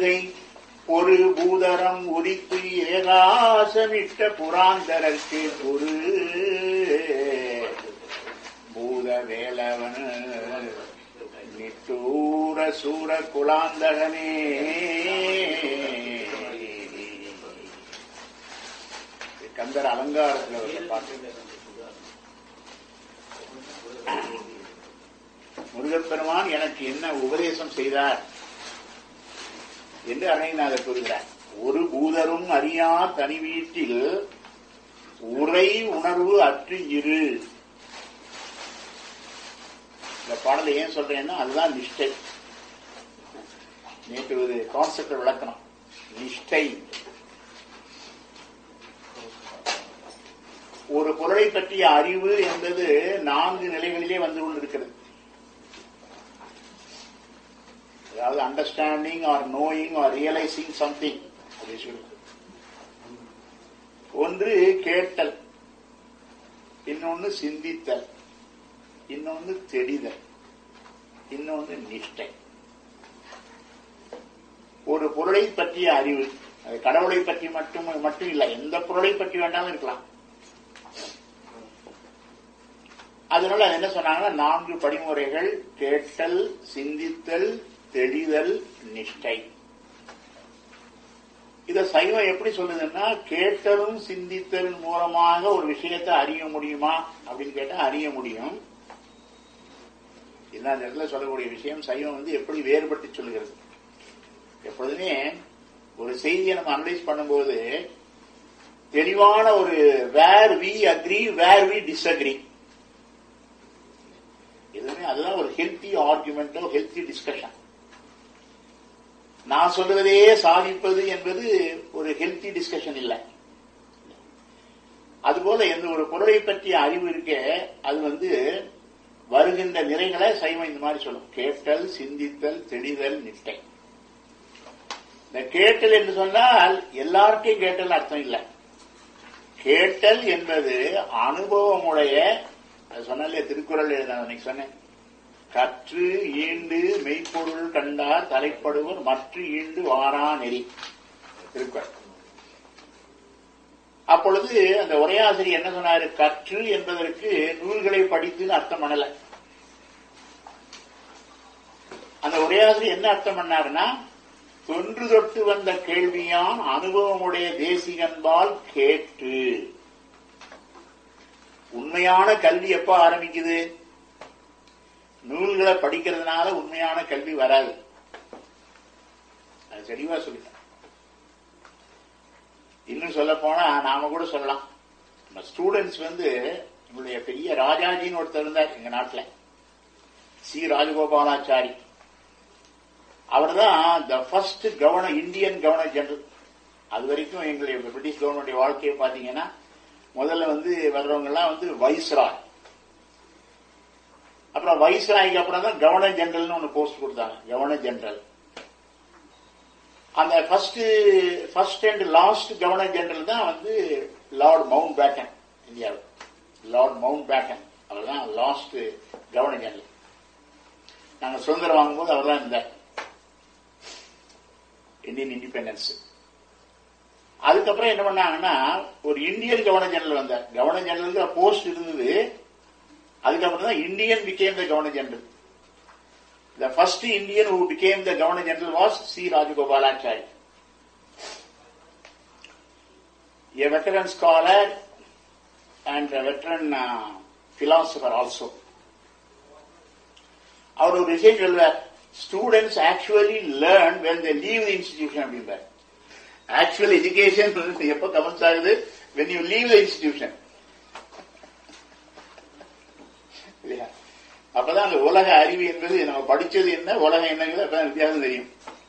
உருகை ஒரு பூதரம் உரித்து ஏகாசமிட்ட புராந்தரற்கு ஒரு பூத வேலவன் நிட்டூர சூர குலாந்தகனே கந்தர் அலங்காரத்தில் ஒரு பாட்டு முருகப்பெருமான் எனக்கு என்ன உபதேசம் செய்தார் என்று அருணைநாதர் கூறுகிறார் ஒரு பூதரும் அறியா தனி வீட்டில் உரை உணர்வு அற்று இரு இந்த பாடலை ஏன் சொல்றேன்னா அதுதான் நிஷ்டை நேற்று ஒரு கான்செப்ட் விளக்கணும் நிஷ்டை ஒரு பொருளை பற்றிய அறிவு என்பது நான்கு நிலைகளிலே வந்து கொண்டிருக்கிறது அதாவது understanding or knowing or realising something ஒன்று கேட்டல் இன்னொன்னு சிந்தித்தல் இன்னொன்னு தெரிதல் இன்னொன்னு நிஷ்டை ஒரு பொருளை பற்றிய அறிவு அது கடவுளை பற்றி மட்டும் மட்டும் இல்லை எந்த பொருளை பற்றி வேண்டாலும் இருக்கலாம் அதனால அது என்ன சொன்னாங்கன்னா நான்கு படிமுறைகள் கேட்டல் சிந்தித்தல் தெளிதல் நிஷ்டை இத சைவம் எப்படி சொல்லுதுன்னா கேட்டலும் சிந்தித்தல் மூலமாக ஒரு விஷயத்தை அறிய முடியுமா அப்படின்னு கேட்டா அறிய முடியும் இந்த இடத்துல சொல்லக்கூடிய விஷயம் சைவம் வந்து எப்படி வேறுபடுத்தி சொல்லுகிறது எப்பொழுதுமே ஒரு செய்தியை நம்ம அனலைஸ் பண்ணும்போது தெளிவான ஒரு where we agree where we disagree எதுவுமே அதுதான் ஒரு ஹெல்த்தி ஆர்குமெண்டோ ஹெல்த்தி டிஸ்கஷன் நான் சொல்லுவதே சாதிப்பது என்பது ஒரு ஹெல்த்தி டிஸ்கஷன் இல்லை அதுபோல எந்த ஒரு பொருளை பற்றிய அறிவு இருக்க அது வந்து வருகின்ற நிறைகளை சைவம் இந்த மாதிரி சொல்லும் கேட்டல் சிந்தித்தல் தெளிதல் நிஷ்டை இந்த கேட்டல் என்று சொன்னால் எல்லாருக்கும் கேட்டல் அர்த்தம் இல்லை கேட்டல் என்பது அனுபவமுடைய அது சொன்னாலே திருக்குறள் எழுத அன்னைக்கு சொன்னேன் கற்று ஈண்டு மெய்ப்பொருள் கண்டார் தலைப்படுவர் மற்ற ஈண்டு வாரா நெறி திருக்குறள் அப்பொழுது அந்த உரையாசிரியர் என்ன சொன்னாரு கற்று என்பதற்கு நூல்களை படித்துன்னு அர்த்தம் பண்ணல அந்த உரையாசிரியர் என்ன அர்த்தம் பண்ணாருன்னா தொன்று தொட்டு வந்த கேள்வியான் அனுபவமுடைய தேசிகன்பால் கேட்டு உண்மையான கல்வி எப்ப ஆரம்பிக்குது நூல்களை படிக்கிறதுனால உண்மையான கல்வி வராது அது தெளிவா சொல்லிட்டேன் இன்னும் சொல்ல போனா நாம கூட சொல்லலாம் நம்ம ஸ்டூடெண்ட்ஸ் வந்து நம்மளுடைய பெரிய ராஜாஜின்னு ஒருத்தர் இருந்தார் எங்க நாட்டுல சி ராஜகோபாலாச்சாரி அவர் தான் the first governor Indian governor general அது வரைக்கும் எங்களுடைய பிரிட்டிஷ் கவர்மெண்ட் வாழ்க்கையை பாத்தீங்கன்னா முதல்ல வந்து வர்றவங்க எல்லாம் வந்து வைஸ்ராய் அப்புறம் வைஸ்ராய்க்கு அப்புறம் தான் கவர்னர் ஜெனரல்னு ஒன்று போஸ்ட் கொடுத்தாங்க கவர்னர் ஜெனரல் அந்த first first and last governor general தான் வந்து லார்ட் மவுண்ட் பேட்டன் இந்தியாவில் லார்ட் மவுண்ட் பேட்டன் அவர் தான் லாஸ்ட் கவர்னர் ஜெனரல் நாங்கள் சுதந்திரம் வாங்கும்போது அவர் தான் இருந்தார் இந்தியன் இண்டிபெண்டன்ஸ் அதுக்கப்புறம் என்ன பண்ணாங்கன்னா ஒரு இந்தியன் கவர்னர் ஜெனரல் வந்தார் கவர்னர் ஜெனரலுக்கு போஸ்ட் இருந்தது அதுக்கப்புறம் தான் Indian became the governor general the first Indian who became the governor general was C Rajagopalachari a veteran scholar and a veteran uh, philosopher also. அவர் ஒரு விஷயம் சொல்வார் students actually learn when they leave the institution அப்படிம்பார் actual education எப்ப commence ஆகுது when you leave the institution இல்லையா அப்பதான் அந்த உலக அறிவு என்பது நம்ம படிச்சது என்ன உலகம் என்னங்கிறது அப்பதான் வித்தியாசம் தெரியும்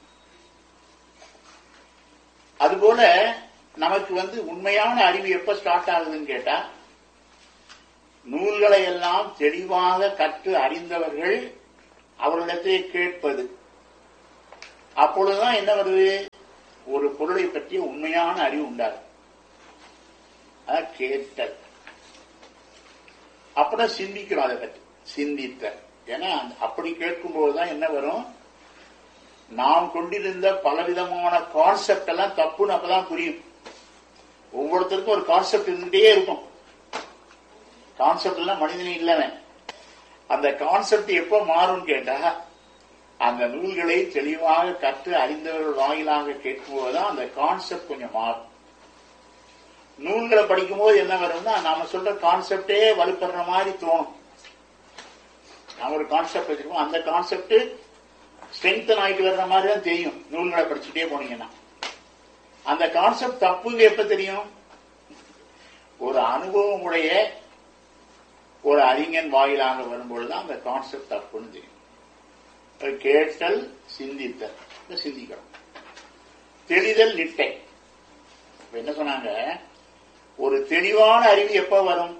அதுபோல நமக்கு வந்து உண்மையான அறிவு எப்ப ஸ்டார்ட் ஆகுதுன்னு கேட்டா நூல்களை எல்லாம் தெளிவாக கற்று அறிந்தவர்கள் அவர்களிடத்தை கேட்பது அப்பொழுதுதான் என்ன வருது ஒரு பொருளை பற்றிய உண்மையான அறிவு உண்டாகும் அதான் கேட்டல் அப்புறம் சிந்திக்கிறோம் அதை பற்றி சிந்தித்தல் ஏன்னா அந்த- அப்படி கேட்கும்போதுதான் என்ன வரும் நாம் கொண்டிருந்த பலவிதமான கான்செப்ட் எல்லாம் தப்புன்னு அப்பதான் புரியும் ஒவ்வொருத்தருக்கும் ஒரு கான்செப்ட் இருந்துட்டே இருக்கும் கான்செப்ட் எல்லாம் மனிதனே இல்லவன் அந்த கான்செப்ட் எப்ப மாறும் கேட்டா அந்த நூல்களை தெளிவாக கற்று அறிந்தவர்கள் வாயிலாக கேட்கும்போதுதான் அந்த கான்செப்ட் கொஞ்சம் மாறும் நூல்களை படிக்கும்போது என்ன வரும்னா நாம சொல்ற கான்செப்டே வலுப்படுற மாதிரி தோணும் நாம ஒரு கான்செப்ட் வச்சிருக்கோம் அந்த கான்செப்ட் ஸ்ட்ரென்தன் ஆகிட்டு வர்ற மாதிரி தான் தெரியும் நூல்களை படிச்சுட்டே போனீங்கன்னா அந்த கான்செப்ட் தப்புங்க எப்ப தெரியும் ஒரு அனுபவம் உடைய ஒரு அறிஞன் வாயிலாக வரும்பொழுதுதான் அந்த கான்செப்ட் தப்புன்னு தெரியும் கேட்டல் சிந்தித்தல் சிந்திக்கணும் தெளிதல் நிட்டை இப்ப என்ன சொன்னாங்க ஒரு தெளிவான அறிவு எப்ப வரும்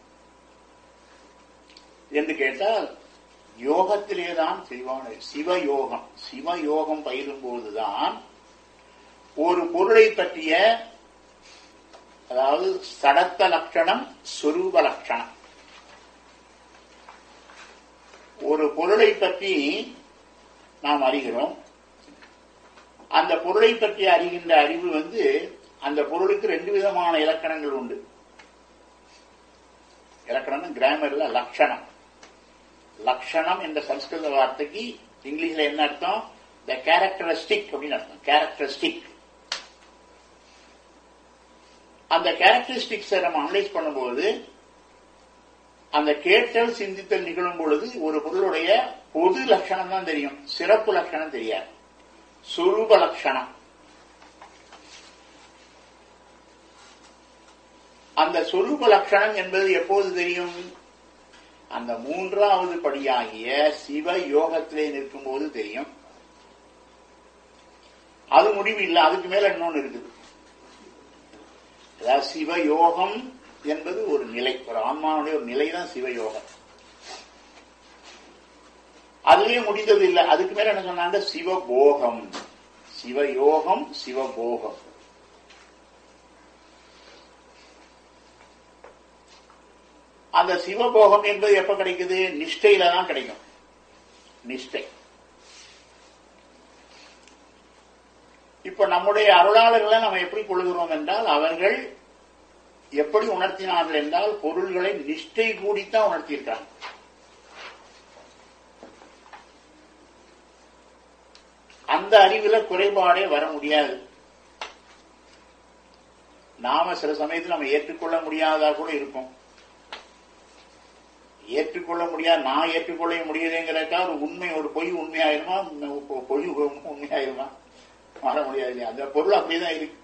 என்று கேட்டால் யோகத்திலேதான் தெளிவான சிவயோகம் சிவயோகம் பயிலும் போதுதான் ஒரு பொருளை பற்றிய அதாவது சடத்த லட்சணம் சொரூப லட்சணம் ஒரு பொருளை பற்றி நாம் அறிகிறோம் அந்த பொருளை பற்றி அறிகின்ற அறிவு வந்து அந்த பொருளுக்கு ரெண்டு விதமான இலக்கணங்கள் உண்டு இலக்கணம் கிராமர்ல லட்சணம் லட்சணம் என்ற சம்ஸ்கிருத வார்த்தைக்கு இங்கிலீஷ்ல என்ன அர்த்தம் த கேரக்டரிஸ்டிக் அப்படின்னு அர்த்தம் கேரக்டரிஸ்டிக் அந்த கேரக்டரிஸ்டிக்ஸை நம்ம அனலைஸ் பண்ணும்போது அந்த கேட்டல் சிந்தித்தல் நிகழும் பொழுது ஒரு பொருளுடைய பொது லட்சணம் தான் தெரியும் சிறப்பு லட்சணம் தெரியாது சுரூப லட்சணம் அந்த சொரூப லட்சணம் என்பது எப்போது தெரியும் அந்த மூன்றாவது படியாகிய சிவ யோகத்திலே நிற்கும் போது தெரியும் அது முடிவு இல்லை அதுக்கு மேல இன்னொன்னு இருக்குது அதாவது சிவயோகம் என்பது ஒரு நிலை ஒரு ஆன்மாவுடைய ஒரு நிலை தான் சிவயோகம் அதுவே முடிந்தது இல்லை அதுக்கு மேல என்ன சொன்னாங்க சிவபோகம் சிவயோகம் சிவபோகம் அந்த சிவபோகம் என்பது எப்ப கிடைக்குது நிஷ்டையில தான் கிடைக்கும் நிஷ்டை இப்ப நம்முடைய அருளாளர்களை நம்ம எப்படி கொள்கிறோம் என்றால் அவர்கள் எப்படி உணர்த்தினார்கள் என்றால் பொருள்களை நிஷ்டை கூடித்தான் உணர்த்தியிருக்காங்க அந்த அறிவுல குறைபாடே வர முடியாது நாம சில சமயத்தில் நம்ம ஏற்றுக்கொள்ள முடியாதா கூட இருக்கும் ஏற்றுக்கொள்ள முடியாது நான் ஏற்றுக்கொள்ள முடியுதுங்கிறக்கா ஒரு உண்மை ஒரு பொய் உண்மையாயிருமா பொய் உண்மையாயிருமா மாற முடியாது இல்லையா அந்த பொருள் அப்படிதான் இருக்கு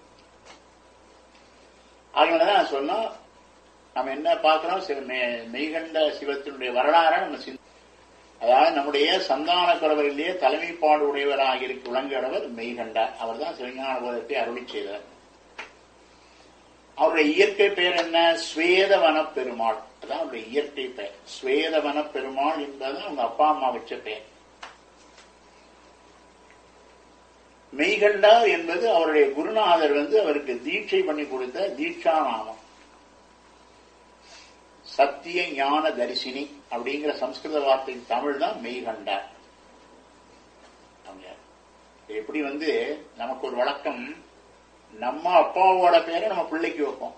அதனாலதான் நான் சொன்னோம் நம்ம என்ன பார்க்கிறோம் சில மெய்கண்ட சிவத்தினுடைய வரலாறை நம்ம சிந்த அதாவது நம்முடைய சந்தான குறவரிலேயே தலைமைப்பாடு உடையவராக இருக்க விளங்குகிறவர் மெய்கண்டார் அவர் தான் சிவஞான போதத்தை அருளி செய்தார் அவருடைய இயற்கை பெயர் என்ன ஸ்வேதவன பெருமாள் அதான் அவருடைய இயற்கை பெயர் ஸ்வேதவன பெருமாள் என்பது அவங்க அப்பா அம்மா வச்ச பெயர் மெய்கண்டார் என்பது அவருடைய குருநாதர் வந்து அவருக்கு தீட்சை பண்ணி கொடுத்த தீட்சா நாமம் சத்திய ஞான தரிசினி அப்படிங்கிற சம்ஸ்கிருத வார்த்தை தமிழ் தான் மெய்கண்டார் எப்படி வந்து நமக்கு ஒரு வழக்கம் நம்ம அப்பாவோட பேரை நம்ம பிள்ளைக்கு வைப்போம்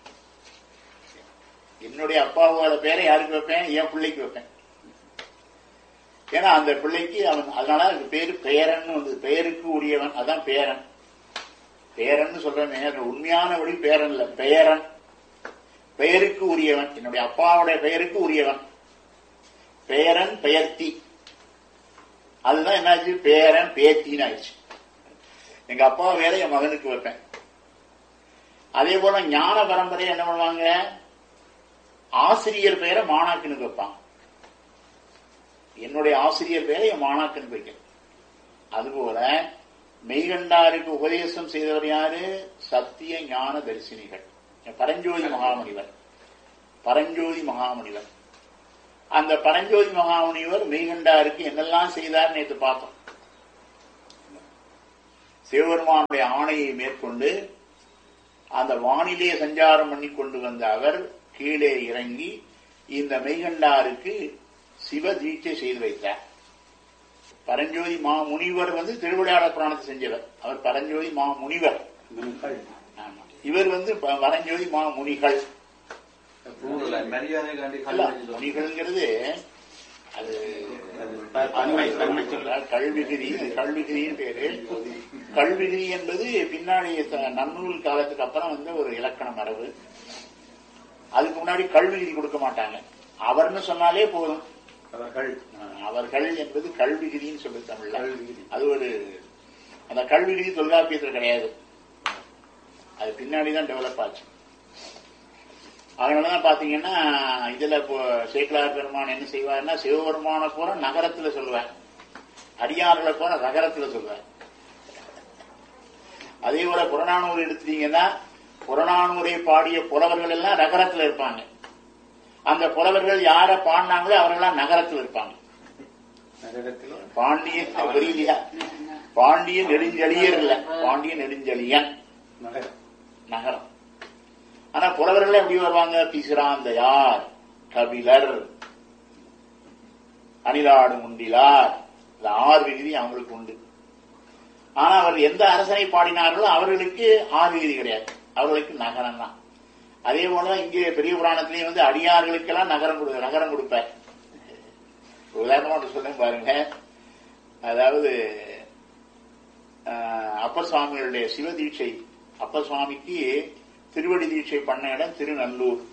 என்னுடைய அப்பாவோட பேரை யாருக்கு வைப்பேன் என் பிள்ளைக்கு வைப்பேன் ஏன்னா அந்த பிள்ளைக்கு அவன் அதனால அதுக்கு பேரு பேரன் வந்து பெயருக்கு உரியவன் அதான் பேரன் பேரன் சொல்றேன் உண்மையான வழி பேரன் இல்ல பெயரன் பெயருக்கு உரியவன் என்னுடைய அப்பாவுடைய பெயருக்கு உரியவன் பேரன் பெயர்த்தி அதுதான் என்னாச்சு பேரன் பேத்தின்னு ஆயிடுச்சு எங்க அப்பா வேற என் மகனுக்கு வைப்பேன் அதே போல ஞான பரம்பரை என்ன பண்ணுவாங்க ஆசிரியர் பெயரை மாணாக்கனுக்கு வைப்பாங்க என்னுடைய ஆசிரியர் பெயரை என் மாணாக்கனுக்கு வைக்கிறேன் அதுபோல மெய்கண்டாருக்கு உபதேசம் செய்தவர் யாரு சத்திய ஞான தரிசினிகள் பரஞ்சோதி மகாமுனிவர் பரஞ்சோதி மகாமுனிவர் அந்த பரஞ்சோதி மகாமுனிவர் மெய்கண்டாருக்கு என்னெல்லாம் செய்தார் நேற்று பார்த்தோம் சிவபெருமானுடைய ஆணையை மேற்கொண்டு அந்த வானிலே சஞ்சாரம் பண்ணி கொண்டு வந்த அவர் கீழே இறங்கி இந்த மெய்கண்டாருக்கு சிவ தீட்சை செய்து வைத்தார் பரஞ்சோதி மா முனிவர் வந்து திருவிளையாடல் புராணத்தை செஞ்சவர் அவர் பரஞ்சோதி மா முனிவர் முனிகள் ஆமா. இவர் வந்து ப- பரஞ்சோதி மா முனிகள் மரியாதை காண்டி அல்ல கல்வி முனிகள்ங்கிறது அது அது ப- பன்மை பன்மை சொல் கல்விகிரி கல்விகிரின்னு பேரு கல்விகிரி என்பது பின்னாடி த- நன்னூல் காலத்துக்கு அப்புறம் வந்து ஒரு இலக்கண மரபு அதுக்கு முன்னாடி கல்விகிரி கொடுக்க மாட்டாங்க அவர்னு சொன்னாலே போதும் அவர்கள் அஹ் அவர்கள் என்பது கல்விகிரின்னு சொல்லு தமிழ்ல கல்விகிரி. அது ஒரு அந்த கல்விகிரி தொல்காப்பியத்தில் கிடையாது அது பின்னாடி தான் டெவலப் ஆச்சு அதனாலதான் பாத்தீங்கன்னா இதுல இப்போ சேக்கலார் பெருமான் என்ன செய்வார்னா சிவபெருமான பூரா நகரத்துல சொல்லுவேன் அடியார்களை பூரா நகரத்துல சொல்லுவேன் அதே போல புறநானூறு எடுத்துட்டீங்கன்னா புறநானூரை பாடிய புலவர்கள் எல்லாம் நகரத்துல இருப்பாங்க அந்த புலவர்கள் யார பாடினாங்களோ அவர்கள்லாம் நகரத்துல இருப்பாங்க நகரத்தில் பாண்டியன் புரியலையா பாண்டிய நெடுஞ்செழியர் இல்ல பாண்டிய நெடுஞ்செழியன் நகரம் நகரம் ஆனா புலவர்கள் எப்படி வருவாங்க பிசிராந்தையார் கபிலர் அணிலாடு முண்டிலார் இந்த ஆறு விகுதி அவங்களுக்கு உண்டு ஆனா அவர் எந்த அரசனை பாடினார்களோ அவர்களுக்கு ஆறு விகுதி கிடையாது அவர்களுக்கு நகரம் தான் அதே போல இங்கே பெரிய புராணத்திலேயே வந்து அடியார்களுக்கெல்லாம் நகரம் கொடு நகரம் கொடுப்பார் உதாரணமா ஒன்று சொல்றேன் பாருங்க அதாவது ஆஹ், அப்பர் சுவாமிகளுடைய சிவ தீட்சை அப்பர் சுவாமிக்கு திருவடி தீட்சை பண்ண இடம் திருநல்லூர்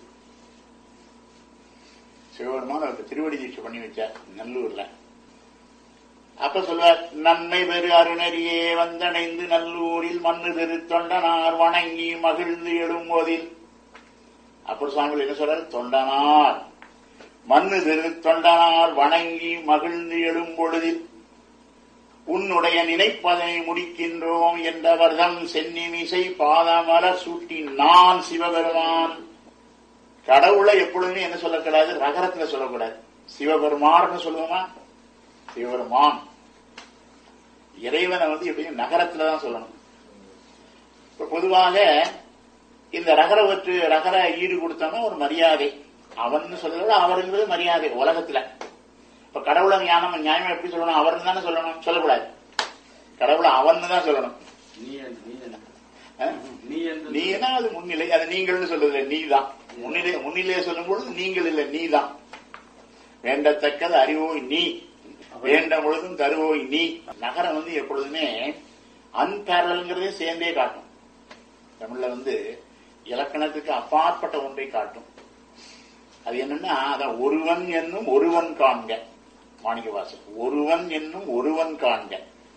சிவபெருமான் அவருக்கு திருவடி தீட்சை பண்ணி வச்சார் நல்லூர்ல அப்ப சொல்வார் நன்மை பெரு அருணரியே வந்தடைந்து நல்லூரில் மண்ணு திரு தொண்டனார் வணங்கி மகிழ்ந்து எழும்போதில் அப்பர் சுவாமிகள் என்ன சொல்றாரு தொண்டனார் மண்ணு திரு தொண்டனார் வணங்கி மகிழ்ந்து எழும்பொழுதில் உன்னுடைய நினைப்பதனை முடிக்கின்றோம் என்றவர்தம் சென்னிமிசை பாதமலர் சூட்டி நான் சிவபெருமான் கடவுளை எப்பொழுதுமே என்ன சொல்லக்கூடாது ரகரத்துல சொல்லக்கூடாது சிவபெருமான்னு சொல்லுவோமா சிவபெருமான் இறைவனை வந்து எப்படியும் நகரத்துல தான் சொல்லணும் இப்ப பொதுவாக இந்த ரகர வற்று ரகர ஈடு கொடுத்தோம்னா ஒரு மரியாதை அவன் சொல்றது அவருங்கிறது மரியாதை உலகத்துல இப்ப கடவுளை ஞானம் நியாயமா எப்படி சொல்லணும் அவர்னு தானே சொல்லணும் சொல்லக்கூடாது கடவுளை அவன்னு தான் சொல்லணும் நீ என்று நீ என்று அஹ்? நீ என்று நீனா அது முன்னிலை அது நீங்கள்னு சொல்றது நீ தான் முன்னிலை முன்னிலையை சொல்லும் பொழுது நீங்கள் இல்லை நீ தான் வேண்டத்தக்கது அறிவோய் நீ வேண்ட பொழுதும் தருவோய் நீ நகரம் வந்து எப்பொழுதுமே அன்பேரல்ங்கிறதே சேர்ந்தே காட்டும் தமிழ்ல வந்து இலக்கணத்துக்கு அப்பாற்பட்ட ஒன்றை காட்டும் அது என்னன்னா அதான் ஒருவன் என்னும் ஒருவன் காண்க மாணிக்கவாசன் ஒருவன் என்னும் ஒருவன் காண்க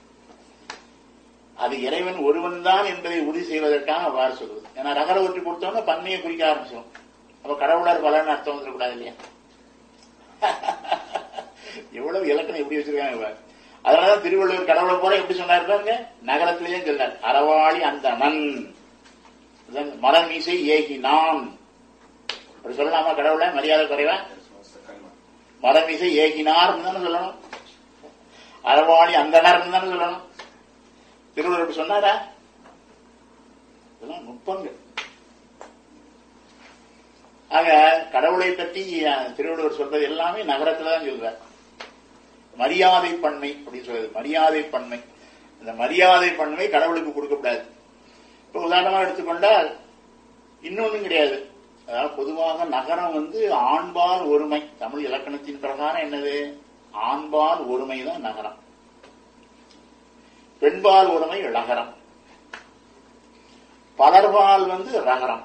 அது இறைவன் ஒருவன் தான் என்பதை உறுதி செய்வதற்காக அவ்வாறு சொல்வது ஏன்னா ரகர ஒற்றி கொடுத்தோம்னா பன்மையை குறிக்க ஆரம்பிச்சிடும் அப்ப கடவுளர் பலன்னு அர்த்தம் வந்துடக்கூடாது இல்லையா எவ்வளவு இலக்கணம் எப்படி வச்சிருக்காங்க இவர் அதனாலதான் திருவள்ளுவர் கடவுளை போல எப்படி சொன்னார் பாருங்க நகரத்திலேயே சொன்னார் அறவாளி அந்த மண் மரம் மீசை ஏகி நான் அப்படி சொல்லலாமா கடவுளை மரியாதை குறைவா மரமிசை ஏகினார்னு தானே சொல்லணும் அறவாளி அந்தனர்னு தானே சொல்லணும் திருவள்ளுவர் இப்படி சொன்னாரா இதெல்லாம் நுட்பங்கள் ஆக கடவுளை பற்றி அஹ், திருவள்ளுவர் சொல்றது எல்லாமே நகரத்துல தான் சொல்றார் மரியாதை பன்மை அப்படின்னு சொல்றது மரியாதை பன்மை இந்த மரியாதை பன்மை கடவுளுக்கு கொடுக்கக்கூடாது இப்ப உதாரணமா எடுத்துக்கொண்டால் இன்னொன்னும் கிடையாது அதாவது பொதுவாக நகரம் வந்து ஆண்பால் ஒருமை தமிழ் இலக்கணத்தின் பிரகாரம் என்னது ஆண்பால் ஒருமை தான் நகரம் பெண்பால் ஒருமை லகரம் பலர்பால் வந்து ரகரம்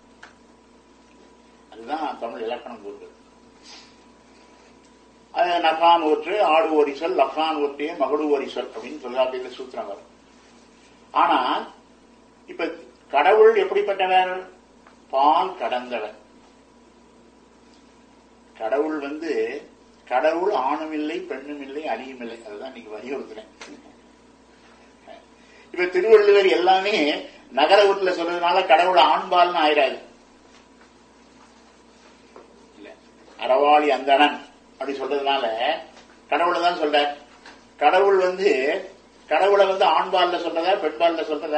அதுதான் தமிழ் இலக்கணம் கூறுகிறது அது நகான் ஒற்று ஆடு ஒரிசல் லக்கான் ஒற்றே மகடு ஒரிசல் அப்படின்னு தொல்காப்பியத்தில் சூத்திரம் வரும் ஆனா இப்ப கடவுள் எப்படிப்பட்டவர் பால் கடந்தவர் கடவுள் வந்து கடவுள் ஆணும் இல்லை பெண்ணும் இல்லை அடியும் இல்லை அதுதான் இன்னைக்கு வலியுறுத்துறேன் இப்ப திருவள்ளுவர் எல்லாமே நகர வீட்டுல சொல்றதுனால கடவுள் ஆண்பால்னு ஆயிராது இல்ல அறவாளி அந்தணன் அப்படி சொல்றதுனால கடவுளை தான் சொல்ற கடவுள் வந்து கடவுளை வந்து ஆண்பால்ல சொல்றதா பெண்பால்ல சொல்றதா